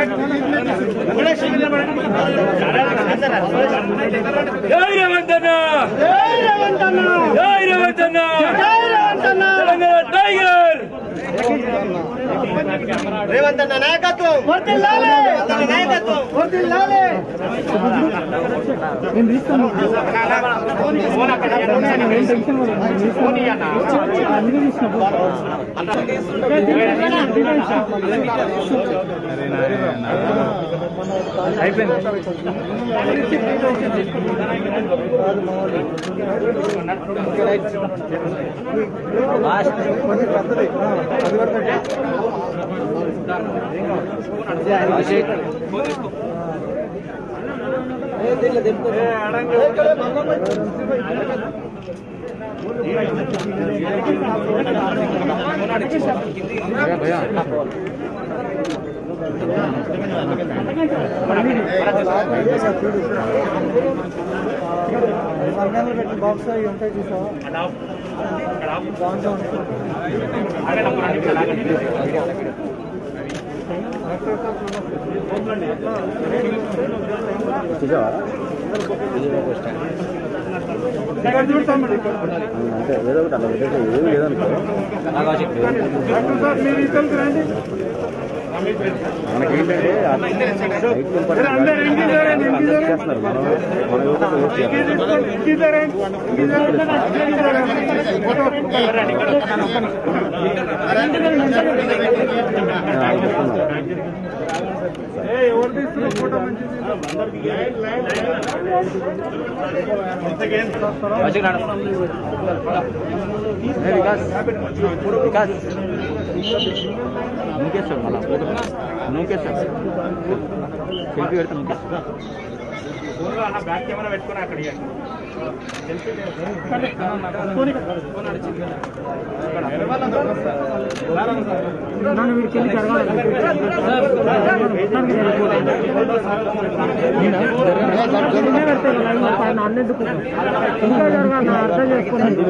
జై రేవంత్ అన్న జై రేవంత్ అన్న తెలంగాణ టైగర్ రేవంత్ అన్న నాయకత్వం అతని నాయకత్వం బాక్స్ అవి ఉంటాయి చూసావా దాంట్లో ఉంటుంది. ఇక్కడ చూడతాం మరి ఇక్కడ. డాక్టర్ సార్ మీరు ఇక్కడికి రండి సరే, అందరూ ఇంటికి రండి, ఇంటికి రండి. ఇంటికి తీసుకోండి, ఇంటికి రండి. ఇంటికి రండి. ఇంటికి రండి. ఫోటో ఏ, ఎవరు తీస్తున్నారు ఫోటో మంచిది వికాస్ వికాస్ నూకేస్తాడు మళ్ళా నూకేస్తాడు సెల్ఫీ పెడితే నూకేస్తాడు బ్యాక్ కెమెరా పెట్టుకుని అక్కడ నన్ను వీడికి వెళ్ళి అన్నెందుకు ఇంకా జరగాలి నా అర్థం చేసుకున్నాను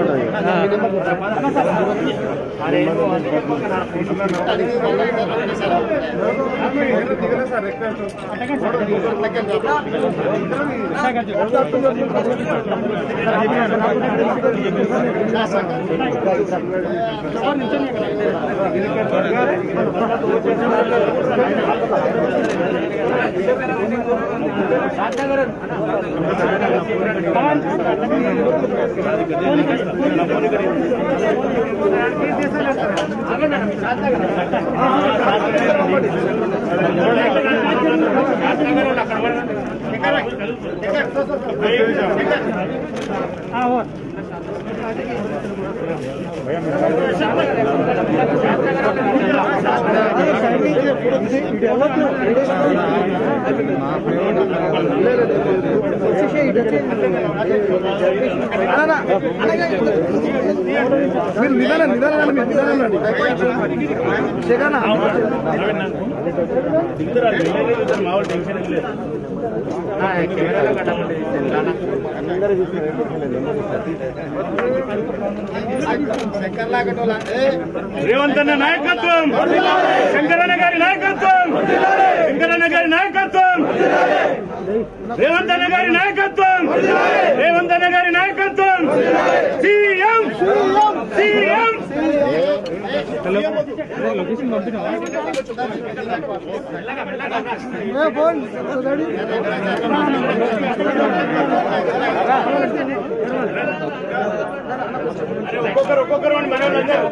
మీరు నిదానం నిదానం మీరు నిదానం శేఖరణ రేవంత్ అన్న నాయకత్వం శంకరన్న గారి నాయకత్వం శంకరన్న గారి నాయకత్వం రేవంత్ అన్న గారి నాయకత్వం రేవంత్ అన్న గారి నాయకత్వం సీఎం సీఎం ఫోన్ రెడీ ఒక్కొక్కరు ఒక్కొక్కరు అని మన వాళ్ళందరూ.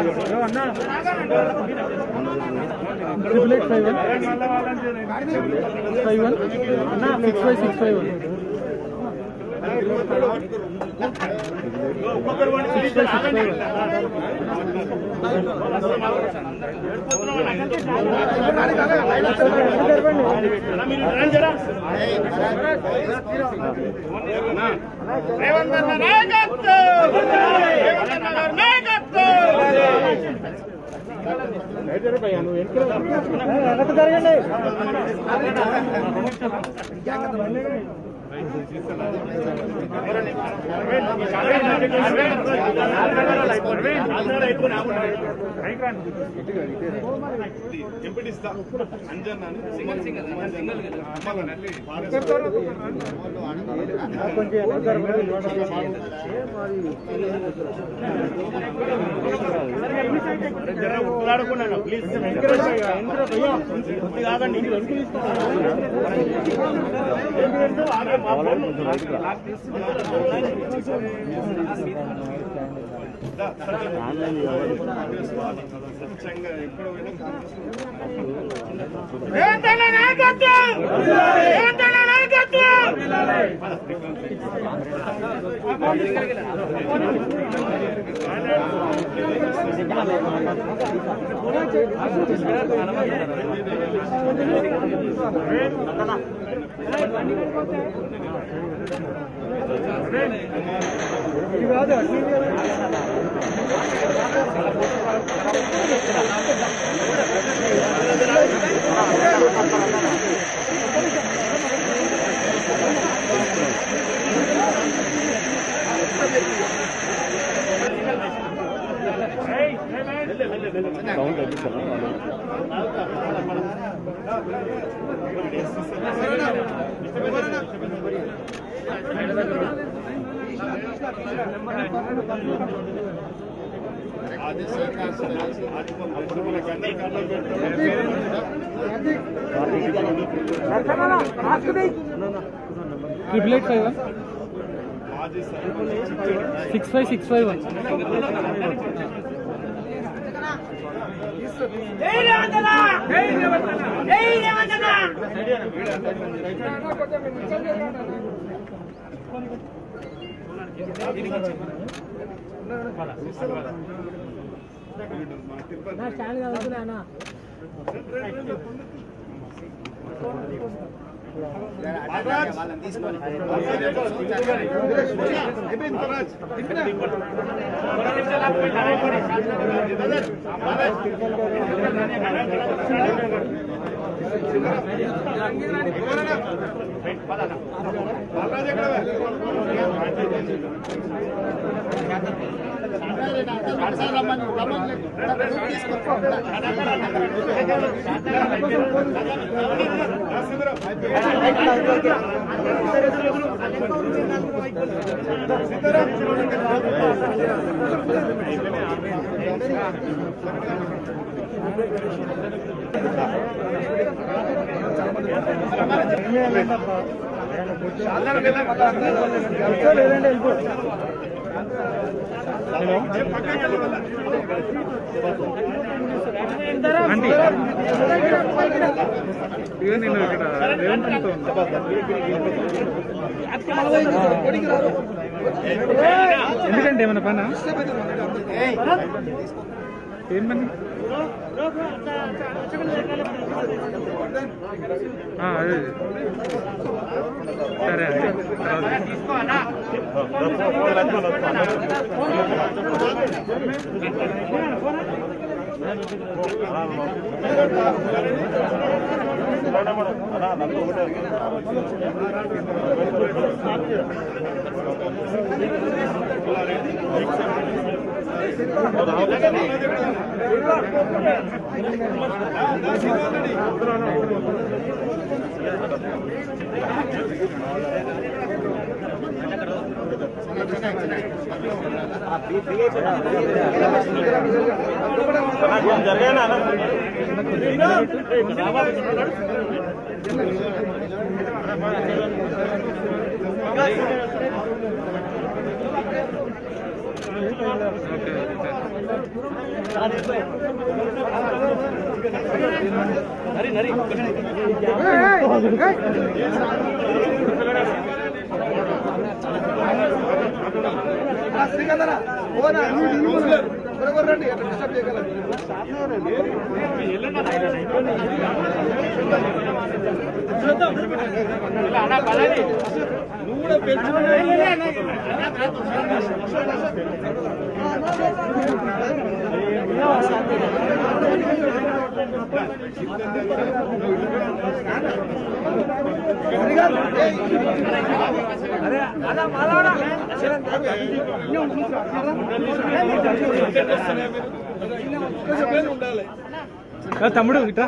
Triple eight five one five one అన్న six five six five one ఒక్కొక్కరు అని six five six five one అన్న మీరు రండి జరా. రేవంత్ అన్న నాయకత్వం రేవంత్ అన్న గారి నాయకత్వం వెనక్కి జరగండి ఎంపీటిస్తా అంజన్ అని సింగల్ సింగల్ సింగల్ స్వచ్ఛంగా ఎప్పుడు ఏంటన్న నాయకత్వం ఏంటన్న నాయకత్వం triple eight five one six five six five one జై రేవంతనా జై రేవంతనా జై రేవంతనా ఆంటీ ఇక నేను ఇక్కడ రేవంత్తో ఉన్నా ఎందుకంటే ఏమైనా పనా ఏం పని ఆ, అదే సరే అండి తర్వాత ఓకే నువ్వు తమ్ముడు ఇట్రా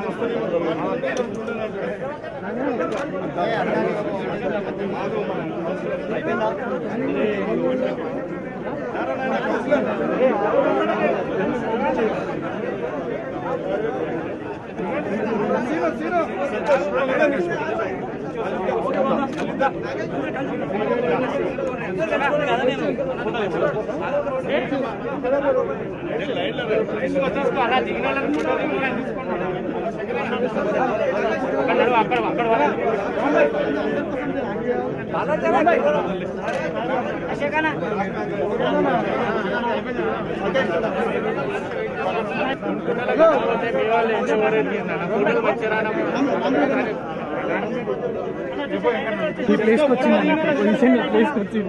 ఈ ప్లేస్కి వచ్చింది పొజిషన్ ఈ ప్లేస్కి వచ్చింది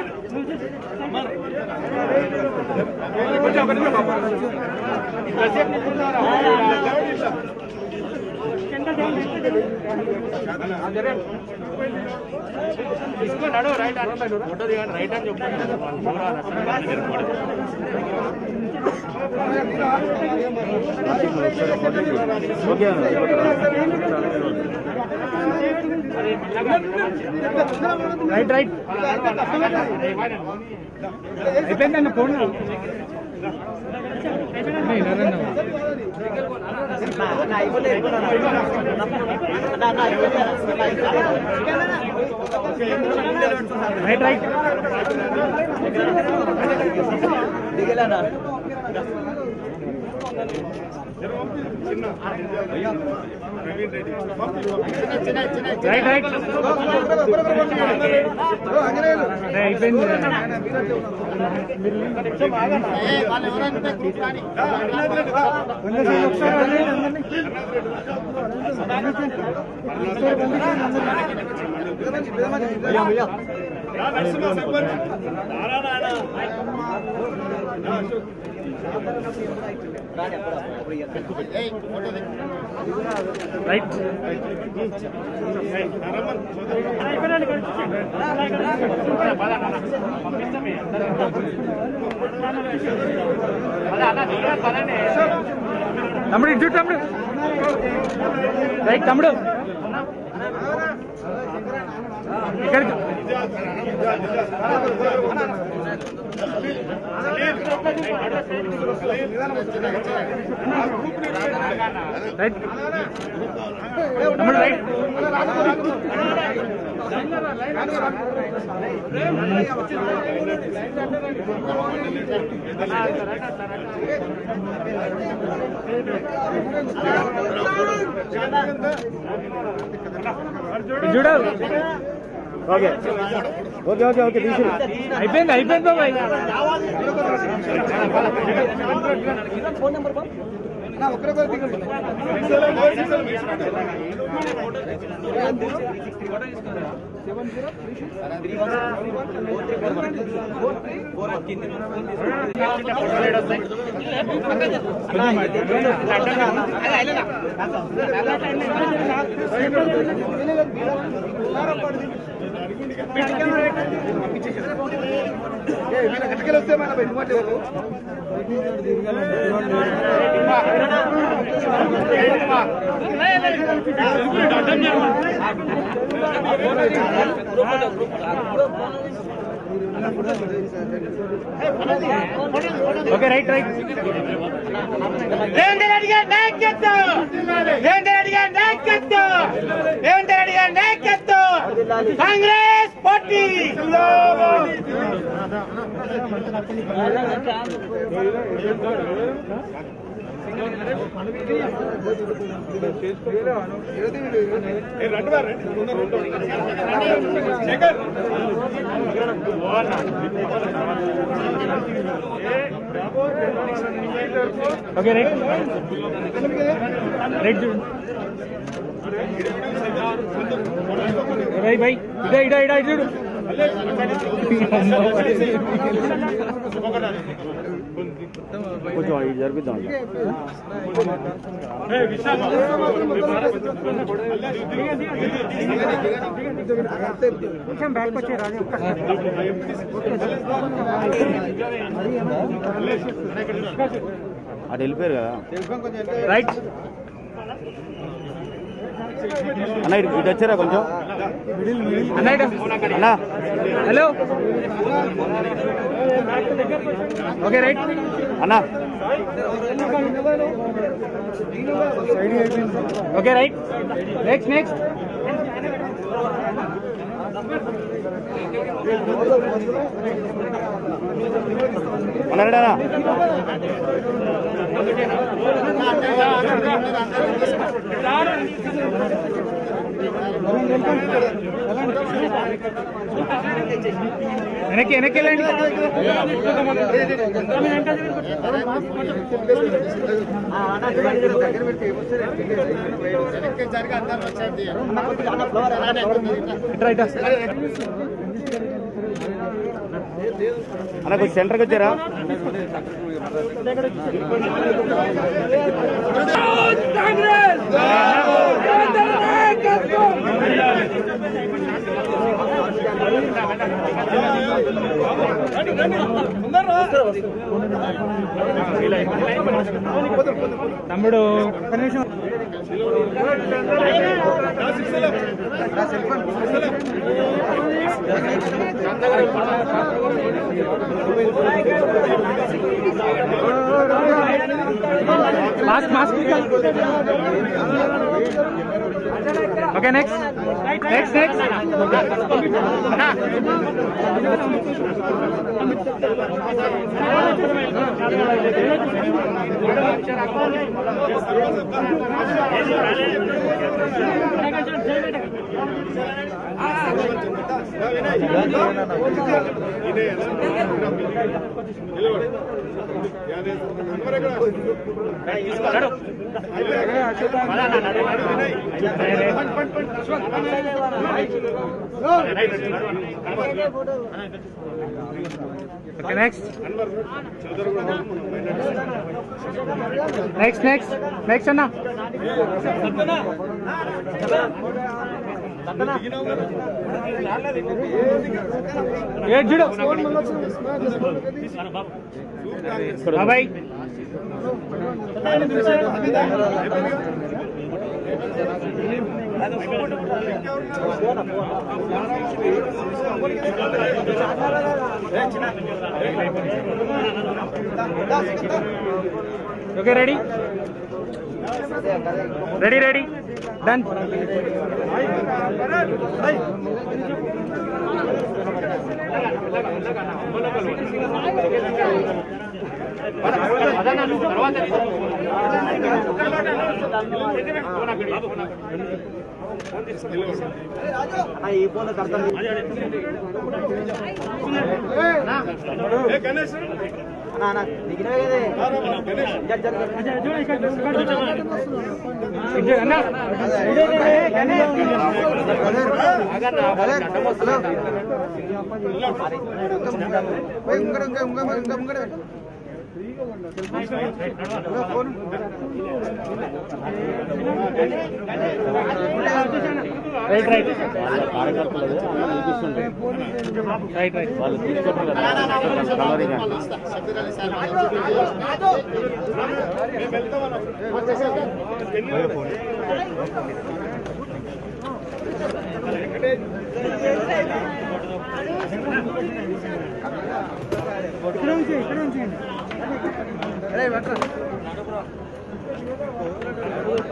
తీసుకున్నాడు రైట్ ఫోటో దిగండి రైట్ అని చెప్పండి రైట్ రైట్ అయిపోయిందన్న phone right right right right అరే, అయిపోయింది రైట్ తమ్ముడు ఇటు చూడు తమ్ముడు రైట్ తమ్ముడు ఇక్కడికి రైట్ తమ్ముడు రైట్ ఇటు చూడు ఓకే ఓకే ఓకే ఓకే తీసి అయిపోయింది అయిపోయింది బాబాయ్ okay right right Revanth Reddy గారి నాయకత్వం రేవంత్ రెడ్డి గారి నాయకత్వం రేవంత్ రెడ్డి గారి నాయకత్వం Congress party okay right right చూడు రై భాయ్ ఇడా ఇడా ఇడా ఇటు చూడు కొంచెం ఇది జరిపిద్దాం కొంచెం బ్యాక్ వచ్చే రాజు అటు వెళ్ళిపోయారు కదా రైట్ అన్న ఇటు ఇటు వచ్చారా కొంచెం అన్న ఇటు. అన్నా హలో ఓకే రైట్ అన్నా ఓకే రైట్ నెక్స్ట్ నెక్స్ట్ అన్నాడా వెనక్కి వెనక్కి వెళ్ళండి రైట్ అన్న కొంచెం సెంటర్కి వచ్చారా తమ్ముడు ఒక్క నిమిషం mask mask okay next next next okay next next next next అన్న ఏడ్ చూడు బాబాయ్ okay ready ready ready done అన్న రైట్ రైట్ కార్యకర్తలు చూపిస్తుంటే రైట్ రైట్ వాళ్ళు తీసుకుంటారు కదా కలరింగ్ ఇక్కడ నుంచి ఇక్కడ నుంచి